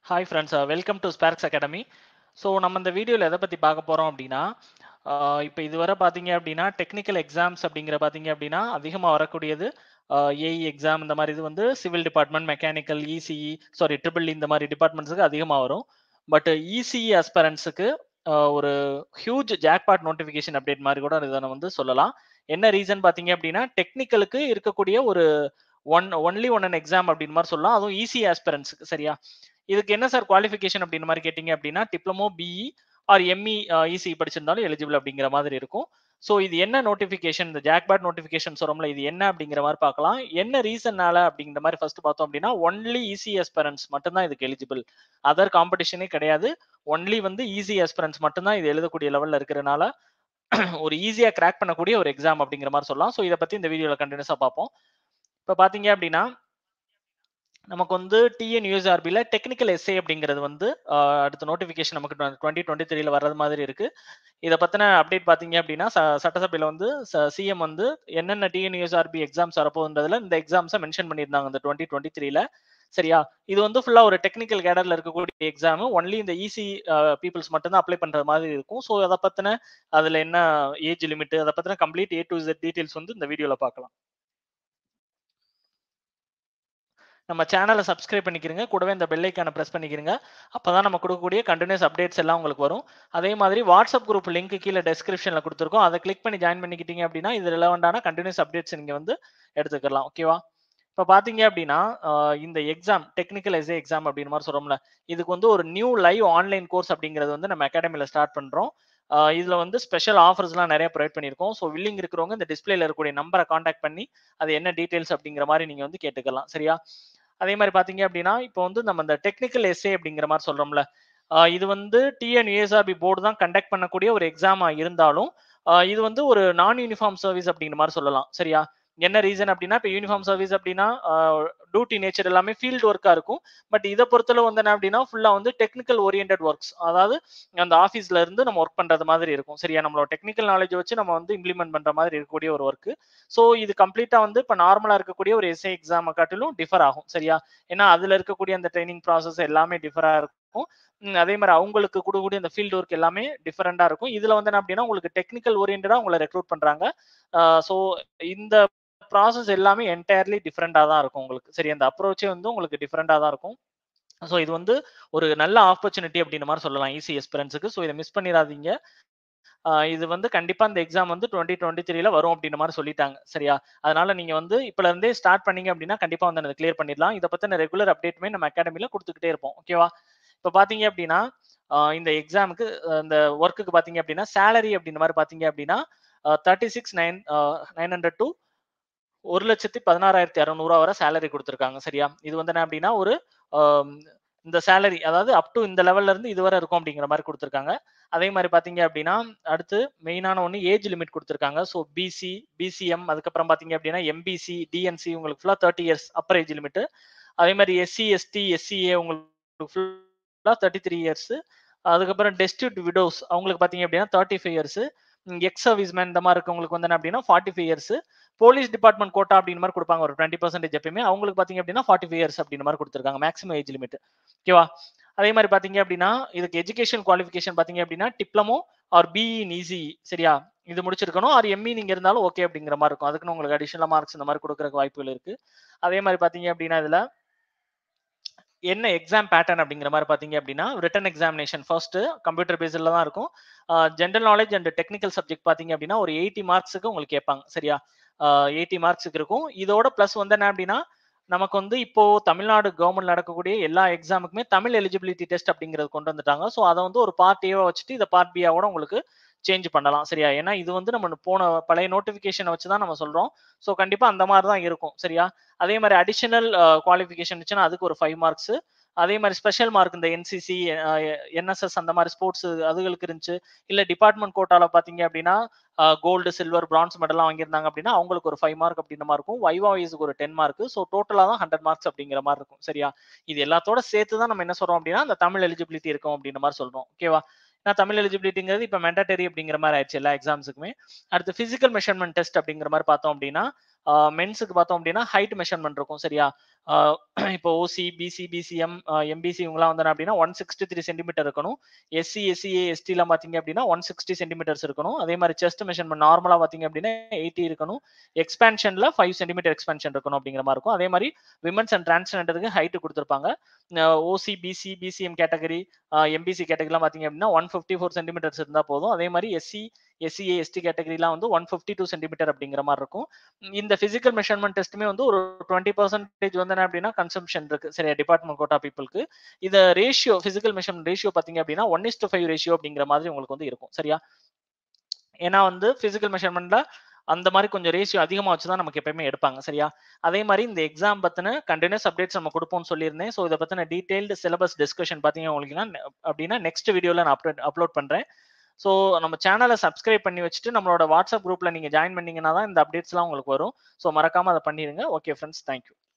hi friends welcome to Sparks academy so நம்ம இந்த வீடியோவில் எதை பற்றி பார்க்க போகிறோம் அப்படின்னா இப்போ இதுவரை பார்த்தீங்க அப்படின்னா டெக்னிக்கல் எக்ஸாம்ஸ் அப்படிங்கிற பார்த்தீங்க அப்படின்னா அதிகமாக வரக்கூடியது ஏஇ எக்ஸாம் இந்த மாதிரி இது வந்து civil department mechanical ECE sorry triple இந்த மாதிரி டிபார்ட்மெண்ட்ஸுக்கு அதிகமாக வரும் பட் இசிஇ அஸ்பரன்ஸுக்கு ஒரு ஹியூஜ் ஜாக்பாட் நோட்டிஃபிகேஷன் அப்டேட் மாதிரி கூட இதை வந்து சொல்லலாம் என்ன ரீசன் பார்த்தீங்க அப்படின்னா டெக்னிக்கலுக்கு இருக்கக்கூடிய ஒரு one only one an exam அப்படின்னு மாதிரி சொல்லலாம் அதுவும் ஈஸி ஆஸ்பிரன்ஸுக்கு சரியா இதுக்கு என்ன சார் குவாலிஃபிகேஷன் அப்படின்னு மாதிரி கேட்டிங்க அப்படின்னா diploma BE or ME EC படிச்சிருந்தாலும் எலிஜிபிள் அப்படிங்கிற மாதிரி இருக்கும் ஸோ இது என்ன நோட்டிஃபிகேஷன் இந்த ஜாக்பாட் நோட்டிஃபிகேஷன் சொல்றோம்ல இது என்ன அப்படிங்கிற மாதிரி பார்க்கலாம் என்ன ரீசன்னால அப்படிங்கிற மாதிரி ஃபர்ஸ்ட் பார்த்தோம் அப்படின்னா ஒன்லி ஈஸி எஸ்பரன்ஸ் மட்டும்தான் இதுக்கு எலிஜிபிள் அதர் காம்படிஷனே கிடையாது ஒன்லி வந்து ஈஸி எஸ்பரன்ஸ் மட்டும்தான் இது எழுதக்கூடிய லெவலில் இருக்கிறனால ஒரு ஈஸியாக கிராக் பண்ணக்கூடிய ஒரு எக்ஸாம் அப்படிங்கிற மாதிரி சொல்லலாம் ஸோ இதை பற்றி இந்த வீடியோவில் கண்டினியூஸாக பார்ப்போம் இப்போ பார்த்தீங்க அப்படின்னா நமக்கு வந்து டிஎன் யூஎஸ்ஆர்பியில் டெக்னிக்கல் எஸ்ஏ அப்படிங்கிறது வந்து அடுத்த நோட்டிஃபிகேஷன் நமக்கு டுவெண்ட்டி டுவெண்ட்டி த்ரீல வர்றது மாதிரி இருக்கு இதை பற்றின அப்டேட் பார்த்தீங்க அப்படின்னா சட்டசபையில் வந்து சிஎம் வந்து என்னென்ன டிஎன் யூஎஸ்ஆர்பி எக்ஸாம்ஸ் வரப்போகுன்றதுல இந்த எக்ஸாம்ஸை மென்ஷன் பண்ணியிருந்தாங்க இந்த டுவெண்ட்டி டுவெண்ட்டி த்ரீல சரியா இது வந்து ஃபுல்லாக ஒரு டெக்னிக்கல் கேடரில் இருக்கக்கூடிய எக்ஸாம் ஒன்லி இந்த ஈஸி பீப்புள்ஸ் மட்டும்தான் அப்ளை பண்ணுற மாதிரி இருக்கும் ஸோ அதை பற்றின அதில் என்ன ஏஜ் லிமிட் அதை பற்றின complete A to Z details வந்து இந்த வீடியோவில் பார்க்கலாம் நம்ம சேனலை சப்ஸ்கிரைப் பண்ணிக்கிறங்க கூடவே இந்த பெல்லைக்கான ப்ரெஸ் பண்ணிக்கிறங்க அப்போ தான் நம்ம கொடுக்கக்கூடிய கண்டினியூஸ் அப்டேட்ஸ் எல்லாம் உங்களுக்கு வரும் அதே மாதிரி வாட்ஸ்அப் குரூப் லிங்க் கீழே டெஸ்கிரிப்ஷனில் கொடுத்துருக்கோம் அதை கிளிக் பண்ணி ஜாயின் பண்ணிக்கிட்டீங்க அப்படின்னா இது ரிலவெண்டான கண்டினியூஸ் அப்டேட்ஸ் நீங்கள் வந்து எடுத்துக்கலாம் ஓகேவா இப்போ பார்த்தீங்க அப்படின்னா இந்த எக்ஸாம் டெக்னிக்கல் எஸ்ஏ எக்ஸாம் அப்படின்னு மாதிரி சொல்கிறோம்ல இதுக்கு வந்து ஒரு நியூ லைவ் ஆன்லைன் கோர்ஸ் அப்படிங்கிறது வந்து நம்ம அகாடமியில் ஸ்டார்ட் பண்ணுறோம் இதில் வந்து ஸ்பெஷல் ஆஃபர்ஸ்லாம் நிறைய ப்ரொவைட் பண்ணியிருக்கோம் ஸோ வில்லிங் இருக்கிறவங்க இந்த டிஸ்பிளேல இருக்கக்கூடிய நம்பரை காண்டாக்ட் பண்ணி அது என்ன டீட்டெயில்ஸ் அப்படிங்கிற மாதிரி நீங்கள் வந்து கேட்டுக்கலாம் சரியா அதே மாதிரி பார்த்தீங்க அப்படின்னா இப்போ வந்து நம்ம இந்த டெக்னிக்கல் எஸ்ஏ அப்படிங்கிற மாதிரி சொல்கிறோம்ல இது வந்து டிஎன் யூஎஸ்ஆர்பி போர்டு தான் கண்டக்ட் பண்ணக்கூடிய ஒரு எக்ஸாமாக இருந்தாலும் இது வந்து ஒரு நான் யூனிஃபார்ம் சர்வீஸ் அப்படிங்கிற மாதிரி சொல்லலாம் சரியா என்ன ரீசன் அப்படின்னா இப்போ யூனிஃபார்ம் சர்வீஸ் அப்படின்னா டியூட்டி நேச்சர் எல்லாமே ஃபீல்டு ஒர்க்காக இருக்கும் பட் இதை பொறுத்தளவு வந்து என்ன அப்படின்னா ஃபுல்லாக வந்து டெக்னிக்கல் ஓரியன்ட் ஒர்க்ஸ் அதாவது அந்த ஆஃபீஸ்ல இருந்து நம்ம ஒர்க் பண்ணுறது மாதிரி இருக்கும் சரியா நம்மளோட டெக்னிக்கல் நாலேஜ் வச்சு நம்ம வந்து இம்ப்ளிமெண்ட் பண்ணுற மாதிரி இருக்கக்கூடிய ஒரு ஒர்க்கு ஸோ இது கம்ப்ளீட்டாக வந்து இப்போ நார்மலாக இருக்கக்கூடிய ஒரு எஸ்ஐ எக்ஸாமை காட்டிலும் டிஃபர் ஆகும் சரியா ஏன்னா அதில் இருக்கக்கூடிய அந்த ட்ரைனிங் ப்ராசஸ் எல்லாமே டிஃபராக இருக்கும் அதே மாதிரி அவங்களுக்கு கொடுக்கக்கூடிய அந்த ஃபீல்டு ஒர்க் எல்லாமே டிஃபரெண்டாக இருக்கும் இதில் வந்து என்ன அப்படின்னா உங்களுக்கு டெக்னிக்கல் ஓரியன்டாக உங்களை ரெக்ரூட் பண்ணுறாங்க ஸோ இந்த ப்ராசஸ் எல்லாமே என்டையர்லி டிஃப்ரெண்டாக தான் இருக்கும் உங்களுக்கு சரி அந்த அப்ரோச்சே வந்து உங்களுக்கு டிஃப்ரெண்டாக தான் இருக்கும் ஸோ இது வந்து ஒரு நல்ல ஆப்பர்ச்சுனிட்டி அப்படின்ற மாதிரி சொல்லலாம் ஈஸி எஸ்பிரன்ஸுக்கு ஸோ இதை மிஸ் பண்ணிடாதீங்க இது வந்து கண்டிப்பா இந்த எக்ஸாம் வந்து டுவெண்ட்டி டுவெண்ட்டி த்ரீல வரும் அப்படின்ற மாதிரி சொல்லிட்டாங்க சரியா அதனால நீங்க வந்து இப்பல இருந்தே ஸ்டார்ட் பண்ணீங்க அப்படின்னா கண்டிப்பா வந்து அதை கிளியர் பண்ணிடலாம் இதை பத்தின ரெகுலர் அப்டேட்டுமே நம்ம அகாடமில கொடுத்துக்கிட்டே இருப்போம் ஓகேவா இப்போ பாத்தீங்க அப்படின்னா இந்த எக்ஸாமுக்கு இந்த ஒர்க்குக்கு பாத்தீங்க அப்படின்னா சேலரி அப்படின்ற மாதிரி பாத்தீங்க அப்படின்னா thirty six nine nine hundred to ஒரு லட்சத்தி பதினாறாயிரத்தி அறநூறுவா வரை சேலரி கொடுத்துருக்காங்க சரியா இது வந்து என்ன அப்படின்னா ஒரு இந்த சேலரி அதாவது அப் டு இந்த லெவல்ல இருந்து இதுவரை இருக்கும் அப்படிங்கிற மாதிரி கொடுத்துருக்காங்க அதே மாதிரி பாத்தீங்க அப்படின்னா அடுத்து மெயினான ஒன்று ஏஜ் லிமிட் கொடுத்துருக்காங்க ஸோ பிசி பிசிஎம் அதுக்கப்புறம் பாத்தீங்க அப்படின்னா எம்பிசி டிஎன்சி உங்களுக்கு ஃபுல்லாக thirty years upper age limit அதே மாதிரி எஸ்சி எஸ்டி எஸ்சிஏ உங்களுக்கு ஃபுல்லாக தேர்ட்டி த்ரீ இயர்ஸ் அதுக்கப்புறம் டெஸ்டியூட் விடோஸ் அவங்களுக்கு பாத்தீங்க அப்படின்னா thirty five years ex serviceman இந்த மாதிரி இருக்கவங்களுக்கு வந்து என்ன அப்படின்னா forty five years police department quota அப்படின்னு மாதிரி கொடுப்பாங்க ஒரு டுவெண்ட்டி பர்சன்டேஜ் எப்பயுமே அவங்களுக்கு பாத்தீங்க அப்படின்னா ஃபார்ட்டி ஃபைவ் இயர்ஸ் அப்படின்னு மாதிரி கொடுத்துருக்காங்க மேக்ஸிமம் ஏஜ் லிமிட் ஓகேவா அதே மாதிரி பாத்தீங்க அப்படின்னா இதுக்கு எஜுகேஷன் குவாலிஃபிகேஷன் பாத்தீங்க அப்படின்னா diploma or BE in EC சரியா இது முடிச்சிருக்கணும் ஆர் எம்இ நீங்க இருந்தாலும் ஓகே அப்படிங்கிற மாதிரி இருக்கும் அதுக்குன்னு உங்களுக்கு அடிஷனல் மார்க்ஸ் இந்த மாதிரி கொடுக்குறக்கு வாய்ப்புகள் இருக்கு அதே மாதிரி பாத்தீங்க அப்படின்னா இதுல என்ன எக்ஸாம் பேட்டர்ன் அப்படிங்கிற மாதிரி பார்த்தீங்க அப்படின்னா ரிட்டன் எக்ஸாமினேஷன் ஃபர்ஸ்ட் கம்ப்யூட்டர் பேஸில் தான் இருக்கும் general knowledge and technical subject பார்த்தீங்க அப்படின்னா ஒரு எயிட்டி மார்க்ஸுக்கு உங்களுக்கு கேட்பாங்க சரியா எயிட்டி மார்க்ஸுக்கு இருக்கும் இதோட ப்ளஸ் வந்து என்ன அப்படின்னா நமக்கு வந்து இப்போ தமிழ்நாடு கவர்மெண்ட் நடக்கக்கூடிய எல்லா எக்ஸாமுக்குமே தமிழ் எலிஜிபிலிட்டி டெஸ்ட் அப்படிங்கிறது கொண்டு வந்துட்டாங்க ஸோ அதை வந்து ஒரு பார்ட் ஏவா வச்சுட்டு இதை பார்ட் பியாவோட உங்களுக்கு சேஞ்ச் பண்ணலாம் சரியா ஏன்னா இது வந்து நம்ம போன பழைய நோட்டிஃபிகேஷனை வச்சு தான் நம்ம சொல்றோம் ஸோ கண்டிப்பா அந்த மாதிரி தான் இருக்கும் சரியா அதே மாதிரி அடிஷனல் குவாலிஃபிகேஷன் இருந்துச்சுன்னா அதுக்கு ஒரு ஃபைவ் மார்க்ஸ் அதே மாதிரி ஸ்பெஷல் மார்க் இந்த என்சிசி என்எஸ்எஸ் அந்த மாதிரி ஸ்போர்ட்ஸ் அதுகளுக்கு இருந்துச்சு இல்ல டிபார்ட்மெண்ட் கோட்டால பாத்தீங்க அப்படின்னா கோல்டு சில்வர் பிரான்ஸ் மெடல்லாம் வாங்கியிருந்தாங்க அப்படின்னா அவங்களுக்கு ஒரு ஃபைவ் மார்க் அப்படின்ற மாதிரி இருக்கும் வைவா வைஸுக்கு ஒரு டென் மார்க் ஸோ டோட்டலாக தான் ஹண்ட்ரட் மார்க்ஸ் அப்படிங்கிற மாதிரி இருக்கும் சரியா இது எல்லாத்தோட சேர்த்து தான் நம்ம என்ன சொல்றோம் அப்படின்னா அந்த தமிழ் எலிஜிபிலிட்டி இருக்கும் அப்படின்ற மாதிரி சொல்றோம் ஓகேவா நான் தமிழ் எலிஜிபிலிட்டிங்கிறது இப்போ மெண்டட்டரி அப்படிங்கிற மாதிரி ஆயிடுச்சு எல்லா எக்ஸாம்ஸுக்குமே அடுத்து பிசிக்கல் மெஷர்மெண்ட் டெஸ்ட் அப்படிங்கிற மாதிரி பார்த்தோம் அப்படின்னா மென்ஸுக்கு பார்த்தோம் அப்படின்னா ஹைட் மெஷர்மெண்ட் இருக்கும் சரியா இப்போ ஓசி பிசி பிசிஎம் எம்பிசி இவங்கலாம் வந்தாங்க அப்படின்னா ஒன் சிக்ஸ்டி த்ரீ சென்டிமீட்டர் இருக்கணும் எஸ்சி எஸ்சிஏ எஸ்டிலாம் பார்த்தீங்க அப்படின்னா ஒன் சிக்ஸ்டி சென்டிமீட்டர்ஸ் இருக்கணும் அதே மாதிரி செஸ்ட் மெஷர்மெண்ட் நார்மலாக பார்த்தீங்க அப்படின்னா எயிட்டி இருக்கணும் எக்ஸ்பேன்ஷனில் ஃபைவ் சென்டிமீட்டர் எக்ஸ்பேன்ஷன் இருக்கணும் அப்படிங்கிற மாதிரி இருக்கும் அதே மாதிரி விமன்ஸ் அண்ட் டிரான்ஸ்ஜெண்டருக்கு ஹைட் கொடுத்துருப்பாங்க OC BC BCM category MBC கேட்டகரிலாம் பார்த்தீங்க அப்படின்னா ஒன் ஃபிஃப்டி ஃபோர் சென்டிமீட்டர்ஸ் இருந்தால் போதும் அதே மாதிரி எஸ்சி எஸ்சிஏ எஸ்டி கேட்டகரிலாம் வந்து ஒன் ஃபிஃப்டி டூ சென்டிமீட்டர் அப்படிங்கிற மாதிரி இருக்கும் இந்த பிசிக்கல் மெஷர்மெண்ட் டெஸ்ட்டுமே வந்து ஒரு டுவெண்ட்டி பர்சன்டேஜ் வந்து என்ன அப்படின்னா கன்சம்ஷன் இருக்கு சரியா டிபார்ட்மெண்ட் கோட்டா பீப்புளுக்கு இந்த ரேஷியோ பிசிக்கல் மெஷர்மெண்ட் ரேஷியோ பார்த்தீங்க அப்படின்னா one is to five ratio அப்படிங்கிற மாதிரி உங்களுக்கு வந்து இருக்கும் சரியா ஏன்னா வந்து பிசிக்கல் மெஷர்மெண்ட்ல அந்த மாதிரி கொஞ்சம் ரேஷியோ அதிகமாக வச்சு தான் நமக்கு எப்பயுமே எடுப்பாங்க சரியா அதே மாதிரி இந்த எக்ஸாம் பத்தின கண்டினியூஸ் அப்டேட்ஸ் நம்ம கொடுப்போம்னு சொல்லியிருந்தேன் ஸோ இதை பத்தின டீடைல்டு சிலபஸ் டிஸ்கஷன் பார்த்தீங்க உங்களுக்கு அப்படின்னா நெக்ஸ்ட் வீடியோவில் நான் அப்லோட் அப்லோட் பண்ணுறேன் ஸோ நம்ம சேனலை சப்ஸ்கிரைப் பண்ணி வச்சுட்டு நம்மளோட வாட்ஸ்அப் குரூப்பில் நீங்கள் ஜாயின் பண்ணீங்கன்னா தான் இந்த அப்டேட்ஸ்லாம் உங்களுக்கு வரும் ஸோ மறக்காமல் அதை பண்ணிடுங்க ஓகே ஃப்ரெண்ட்ஸ் தேங்க்யூ